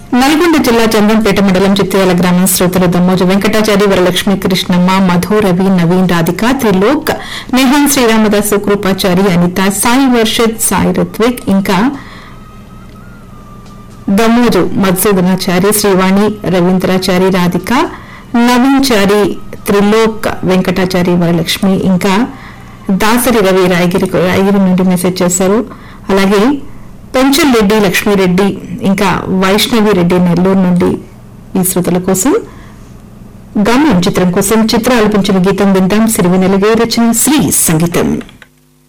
నల్గొండ జిల్లా చంద్రంపేట మండలం చిత్యాల గ్రామం శ్రోతలు దమ్మోజు వెంకటాచారి వరలక్ష్మి కృష్ణమ్మ మధు రవి నవీన్ రాధిక త్రిలోక్ నిహాన్ శ్రీరామదాసు కృపాచారి అనిత సాయి వర్షద్ సాయి రుత్విక్ ఇంకా దమ్మోజు మధుసూదనాచారి శ్రీవాణి రవీంద్రాచారి రాధిక నవీన్ చారి త్రిలోక్ వెంకటాచారి వరలక్ష్మి ఇంకా దాసరి రవి రాయగిరి రాయగిరి నుండి మెసేజ్ చేశారు అలాగే పెంచల్ రెడ్డి లక్ష్మీరెడ్డి ఇంకా వైష్ణవి రెడ్డి నెల్లూరు నుండి ఈ శ్రోతల కోసం గమనం చిత్రం కోసం చిత్ర ఆలపించిన గీతం వింటాం సిరివెనెలగే రచన శ్రీ సంగీతం